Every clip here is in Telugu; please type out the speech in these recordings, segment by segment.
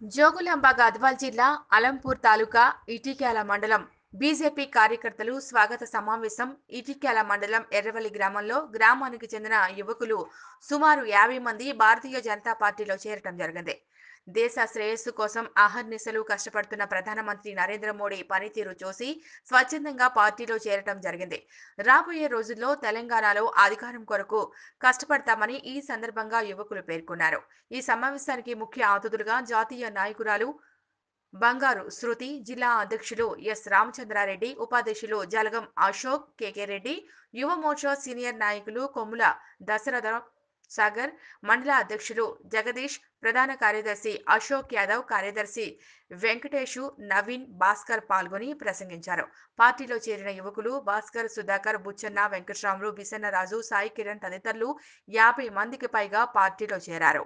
జోగులాంబ గద్వాల్ జిల్లా అలంపూర్ తాలూకా ఇటిక్యాల మండలం బీజేపీ కార్యకర్తలు స్వాగత సమావేశం ఇటిక్యాల మండలం ఎర్రవల్లి గ్రామంలో గ్రామానికి చెందిన యువకులు సుమారు యాభై మంది భారతీయ జనతా పార్టీలో చేరటం జరిగింది దేశ శ్రేయస్సు కోసం అహర్నిశలు కష్టపడుతున్న ప్రధానమంత్రి నరేంద్ర మోడీ పనితీరు చూసి స్వచ్ఛందంగా పార్టీలో చేరటం జరిగింది రాబోయే రోజుల్లో తెలంగాణలో అధికారం కొరకు కష్టపడతామని ఈ సందర్భంగా యువకులు పేర్కొన్నారు ఈ సమావేశానికి ముఖ్య అతిథులుగా జాతీయ నాయకురాలు బంగారు శృతి జిల్లా అధ్యక్షులు ఎస్ రామచంద్రారెడ్డి ఉపాధ్యక్షులు జలగం అశోక్ కేకే రెడ్డి యువ మోర్చా సీనియర్ నాయకులు కొమ్ముల దశరథ సాగర్ మండల అధ్యక్షులు జగదీష్ ప్రధాన కార్యదర్శి అశోక్ యాదవ్ కార్యదర్శి వెంకటేషు నవీన్ భాస్కర్ పాల్గొని ప్రసంగించారు పార్టీలో చేరిన యువకులు భాస్కర్ సుధాకర్ బుచ్చన్న వెంకట్రాములు బిసన్నరాజు సాయి కిరణ్ తదితరులు యాభై మందికి పైగా పార్టీలో చేరారు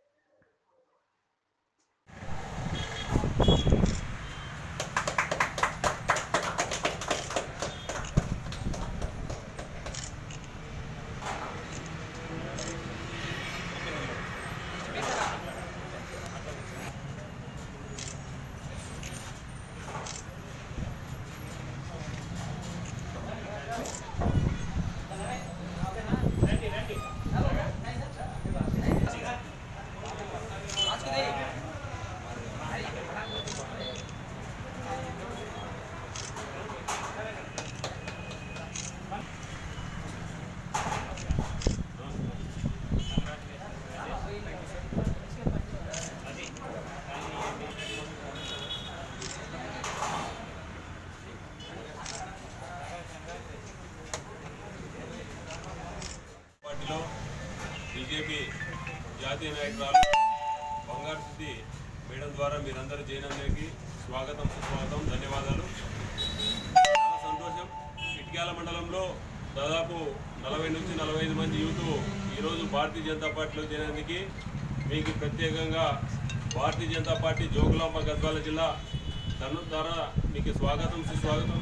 పార్టీలో బీజేపీ జాతీయ నాయకురాలు బంగారు సిద్ధి మేడం ద్వారా మీరందరూ చేయనందరికీ స్వాగతం సుస్వాగతం ధన్యవాదాలు చాలా సంతోషం ఇటిక్యాల మండలంలో దాదాపు నలభై నుంచి నలభై ఐదు మంది యూత్ ఈరోజు భారతీయ జనతా పార్టీలో చేరినందుకు మీకు ప్రత్యేకంగా భారతీయ జనతా పార్టీ జోగులాంబ గద్వాల జిల్లా తన ద్వారా మీకు స్వాగతం సుస్వాగతం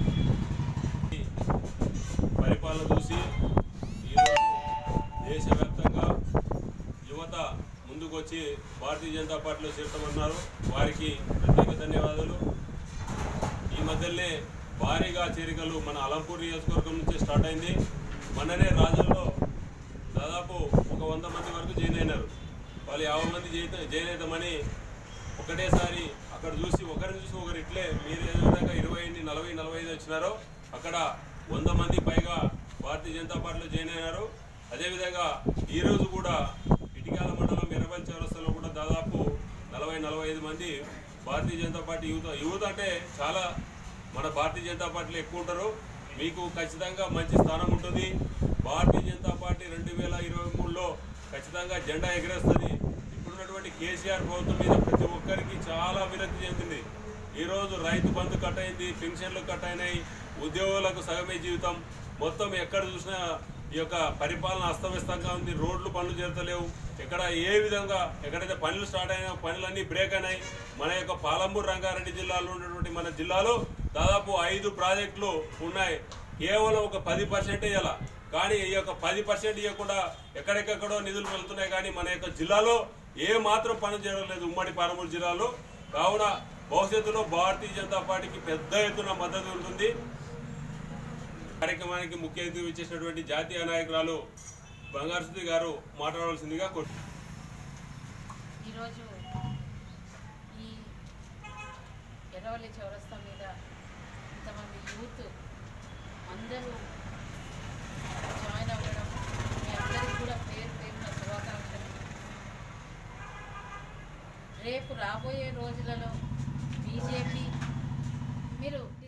పరిపాలన చూసి ఈరోజు దేశవ్యాప్తంగా యువత ముందుకొచ్చి భారతీయ జనతా పార్టీలో చేరుతామన్నారు వారికి ప్రత్యేక ధన్యవాదాలు ఈ మధ్యలోనే భారీగా చేరికలు మన అలంపూర్ నియోజకవర్గం నుంచి స్టార్ట్ అయింది మొన్ననే రాజుల్లో దాదాపు ఒక వంద మంది వరకు జాయిన్ అయినారు వాళ్ళు యాభై మంది జై- జాయిన్ అవుతామని ఒకటేసారి అక్కడ చూసి ఒకరిని చూసి ఒకరు ఇట్లే మీరు ఏ విధంగా ఇరవై ఎనిమిది నలభై నలభై ఐదు వచ్చినారో అక్కడ వంద మంది పైగా భారతీయ జనతా పార్టీలో జాయిన్ అయినారు అదేవిధంగా ఈరోజు కూడా ఇటికాల మండలం ఎర్రబల్ చౌరస్తాలో కూడా దాదాపు నలభై నలభై ఐదు మంది భారతీయ జనతా పార్టీ యువత యువత అంటే చాలా మన భారతీయ జనతా పార్టీలో ఎక్కువ ఉంటారు మీకు ఖచ్చితంగా మంచి స్థానం ఉంటుంది భారతీయ జనతా పార్టీ రెండు వేల ఇరవై మూడులో ఖచ్చితంగా జెండా ఎగరేస్తుంది ఇప్పుడున్నటువంటి కేసీఆర్ ప్రభుత్వం మీద ప్రతి ఒక్కరికి చాలా విరక్తి చెందింది ఈరోజు రైతు బంధు కట్ అయింది పెన్షన్లు కట్ అయినాయి ఉద్యోగులకు సగమే జీవితం మొత్తం ఎక్కడ చూసినా ఈ యొక్క పరిపాలన అస్తవ్యస్తంగా ఉంది రోడ్లు పనులు చేరతలేవు ఎక్కడ ఏ విధంగా ఎక్కడైతే పనులు స్టార్ట్ అయినా పనులన్నీ బ్రేక్ అయినాయి మన యొక్క పాలంపూర్ రంగారెడ్డి జిల్లాలో ఉన్నటువంటి మన జిల్లాలో దాదాపు ఐదు ప్రాజెక్టులు ఉన్నాయి కేవలం ఒక పది పర్సెంట్ ఇవ్వాల కానీ ఈ యొక్క పది పర్సెంట్ ఇవ్వకుండా ఎక్కడెక్కడో నిధులు వెళ్తున్నాయి కానీ మన యొక్క జిల్లాలో ఏ మాత్రం పని జరగలేదు ఉమ్మడి పాలమూరు జిల్లాలో కావున భవిష్యత్తులో భారతీయ జనతా పార్టీకి పెద్ద ఎత్తున మద్దతు ఉంటుంది కార్యక్రమానికి ముఖ్య అతిథి ఇచ్చేసినటువంటి జాతీయ నాయకురాలు బంగారు సుధి గారు మాట్లాడవలసిందిగా కోరు ఈరోజు ఈ ఎర్రవల్లి చౌరస్తా మీద ఇంతమంది యూత్ అందరూ జాయిన్ అవ్వడం మీ అందరికీ కూడా పేరు పేరున శుభాకాంక్షలు రేపు రాబోయే రోజులలో బీజేపీ మీరు